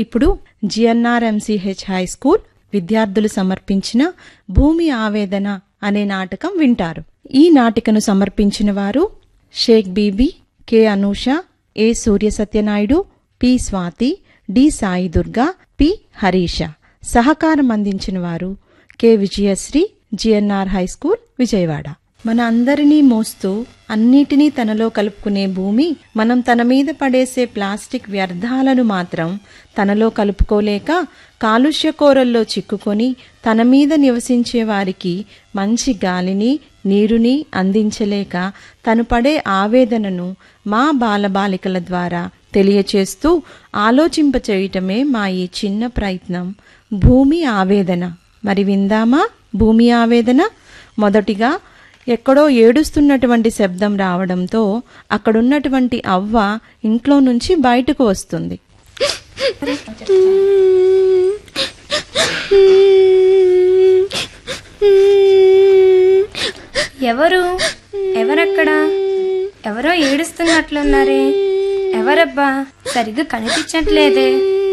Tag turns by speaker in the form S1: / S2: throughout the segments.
S1: ఇప్పుడు జిఎన్ఆర్ఎంసీహెచ్ high school విద్యార్థులు సమర్పించిన భూమి ఆవేదన అనే నాటకం వింటారు ఈ నాటికను సమర్పించిన వారు Sheikh Bibi K Anusha A Surya Satyanaidu P Swathi D Sai Durga P Harisha సహకారం అందించిన వారు K Vijayasri GNR high school Vijayawada మన అందరినీ మోస్తూ అన్నిటినీ తనలో కలుపుకునే భూమి మనం తన మీద పడేసే ప్లాస్టిక్ వ్యర్థాలను మాత్రం తనలో కలుపుకోలేక కాలుష్య కోరల్లో చిక్కుకొని తన మీద నివసించే వారికి మంచి గాలిని నీరుని అందించలేక తను పడే ఆవేదనను మా బాలబాలికల ద్వారా తెలియచేస్తూ ఆలోచింపచేయటమే మా ఈ చిన్న ప్రయత్నం భూమి ఆవేదన మరి విందామా భూమి ఆవేదన మొదటిగా ఎక్కడో ఏడుస్తున్నటువంటి శబ్దం రావడంతో అక్కడున్నటువంటి అవ్వ ఇంట్లో నుంచి బయటకు వస్తుంది
S2: ఎవరు ఎవరక్కడ ఎవరో ఏడుస్తున్నట్లున్నారే ఎవరబ్బా సరిగ్గా కనిపించట్లేదే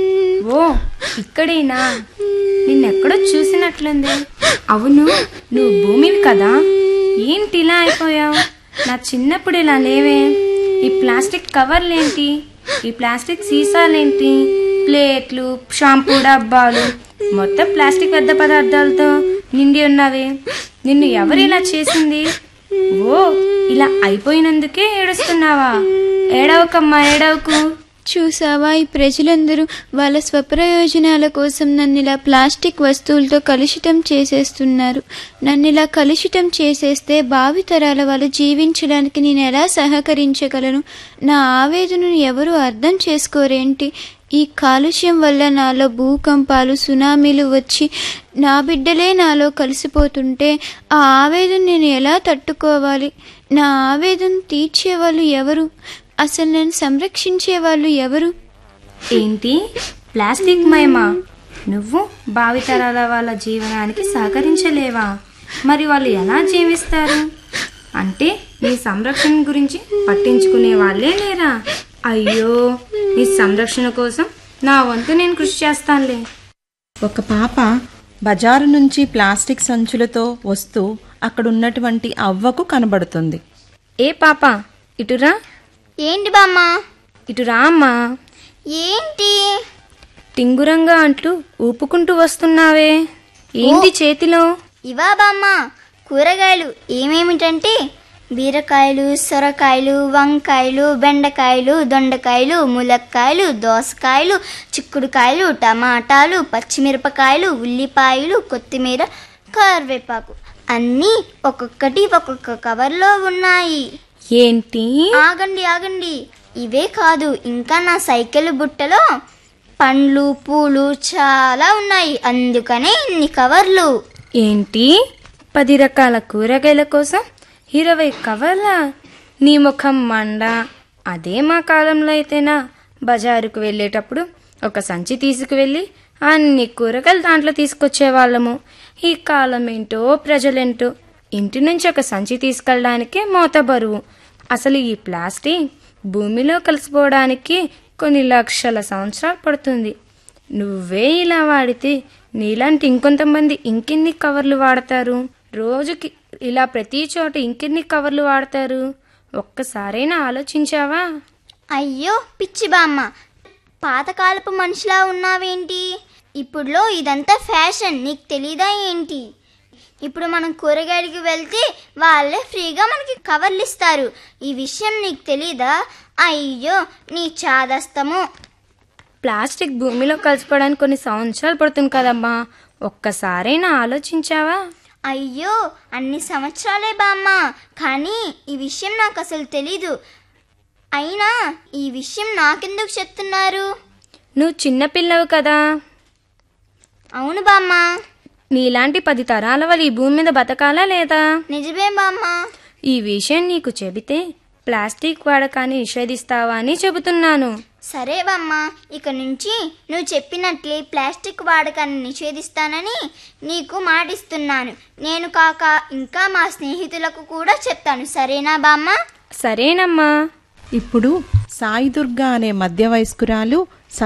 S2: ఓ ఇక్కడేనా నిన్నెక్కడో చూసినట్లుంది అవును నువ్వు భూమివి కదా ఏంటి ఇలా అయిపోయావు నా చిన్నప్పుడు ఇలా లేవే ఈ ప్లాస్టిక్ కవర్లేంటి ఈ ప్లాస్టిక్ సీసాలేంటి ప్లేట్లు షాంపూ డబ్బాలు మొత్తం ప్లాస్టిక్ వ్యర్థ పదార్థాలతో నిండి ఉన్నవే నిన్ను ఎవరు ఇలా చేసింది ఓ ఇలా అయిపోయినందుకే ఏడుస్తున్నావా ఏడవకమ్మా ఏడవకు
S3: చూసావా ఈ ప్రజలందరూ వాళ్ళ స్వప్రయోజనాల కోసం నన్ను ఇలా ప్లాస్టిక్ వస్తువులతో కలుషితం చేసేస్తున్నారు నన్ను ఇలా కలుషితం చేసేస్తే భావితరాల వాళ్ళు జీవించడానికి నేను ఎలా సహకరించగలను నా ఆవేదనను ఎవరు అర్థం చేసుకోరేంటి ఈ కాలుష్యం వల్ల నాలో భూకంపాలు సునామీలు వచ్చి నా బిడ్డలే నాలో కలిసిపోతుంటే ఆ ఆవేదన నేను ఎలా తట్టుకోవాలి నా ఆవేదన తీర్చేవాళ్ళు ఎవరు అసలు నేను సంరక్షించే వాళ్ళు ఎవరు
S2: ఏంటి ప్లాస్టిక్ మయమా నువ్వు భావితరాల వాళ్ళ జీవనానికి సహకరించలేవా మరి వాళ్ళు ఎలా జీవిస్తారు అంటే నీ సంరక్షణ గురించి పట్టించుకునే వాళ్ళే లేరా అయ్యో నీ సంరక్షణ కోసం నా వంతు నేను కృషి చేస్తానులే
S1: ఒక పాప బజారు నుంచి ప్లాస్టిక్ సంచులతో వస్తూ అక్కడున్నటువంటి అవ్వకు కనబడుతుంది
S2: ఏ పాప ఇటురా
S3: ఏంటి బామ్మ
S2: ఇటు రా అమ్మా
S3: ఏంటి
S2: టింగురంగా అంటూ ఊపుకుంటూ వస్తున్నావే ఏంటి చేతిలో
S4: ఇవా బామ్మ కూరగాయలు ఏమేమిటంటే బీరకాయలు సొరకాయలు వంకాయలు బెండకాయలు దొండకాయలు ములక్కాయలు దోసకాయలు చిక్కుడుకాయలు టమాటాలు పచ్చిమిరపకాయలు ఉల్లిపాయలు కొత్తిమీర కరివేపాకు అన్నీ ఒక్కొక్కటి ఒక్కొక్క కవర్లో ఉన్నాయి
S2: ఏంటి
S4: ఆగండి ఆగండి ఇవే కాదు ఇంకా నా సైకిల్ బుట్టలో పండ్లు పూలు చాలా ఉన్నాయి అందుకనే ఇన్ని కవర్లు
S2: ఏంటి పది రకాల కూరగాయల కోసం ఇరవై కవర్ల నీ ముఖం మండ అదే మా కాలంలో అయితేనా బజారుకు వెళ్ళేటప్పుడు ఒక సంచి తీసుకువెళ్ళి అన్ని కూరగాయలు దాంట్లో తీసుకొచ్చేవాళ్ళము ఈ కాలం ఏంటో ప్రజలేంటో ఇంటి నుంచి ఒక సంచి తీసుకెళ్ళడానికే మోత బరువు అసలు ఈ ప్లాస్టిక్ భూమిలో కలిసిపోవడానికి కొన్ని లక్షల సంవత్సరాలు పడుతుంది నువ్వే ఇలా వాడితే నీలాంటి ఇంకొంతమంది ఇంకెన్ని కవర్లు వాడతారు రోజుకి ఇలా ప్రతి చోట ఇంకెన్ని కవర్లు వాడతారు ఒక్కసారైనా ఆలోచించావా
S4: అయ్యో పిచ్చి బామ్మ పాతకాలపు మనిషిలా ఉన్నావేంటి ఇప్పుడులో ఇదంతా ఫ్యాషన్ నీకు తెలీదా ఏంటి ఇప్పుడు మనం కూరగాయలకి వెళ్తే వాళ్ళే ఫ్రీగా మనకి కవర్లు ఇస్తారు ఈ విషయం నీకు తెలీదా అయ్యో నీ చాదస్తము
S2: ప్లాస్టిక్ భూమిలో కలిసిపోవడానికి కొన్ని సంవత్సరాలు పడుతుంది కదమ్మా ఒక్కసారైనా ఆలోచించావా
S4: అయ్యో అన్ని సంవత్సరాలే బామ్మ కానీ ఈ విషయం నాకు అసలు తెలీదు అయినా ఈ విషయం నాకెందుకు చెప్తున్నారు
S2: నువ్వు చిన్నపిల్లవు కదా
S4: అవును బామ్మ
S2: నీలాంటి పది తరాల వాళ్ళు ఈ భూమి మీద బతకాలా లేదా
S4: నిజమే బామ్మ
S2: ఈ విషయం నీకు చెబితే ప్లాస్టిక్ వాడకాన్ని నిషేధిస్తావా అని చెబుతున్నాను
S4: సరే బామ్మ ఇక నుంచి నువ్వు చెప్పినట్లే ప్లాస్టిక్ వాడకాన్ని నిషేధిస్తానని నీకు మాటిస్తున్నాను నేను కాక ఇంకా మా స్నేహితులకు కూడా చెప్తాను సరేనా బామ్మ
S2: సరేనమ్మా
S1: ఇప్పుడు సాయి దుర్గా అనే మధ్య వయస్కురాలు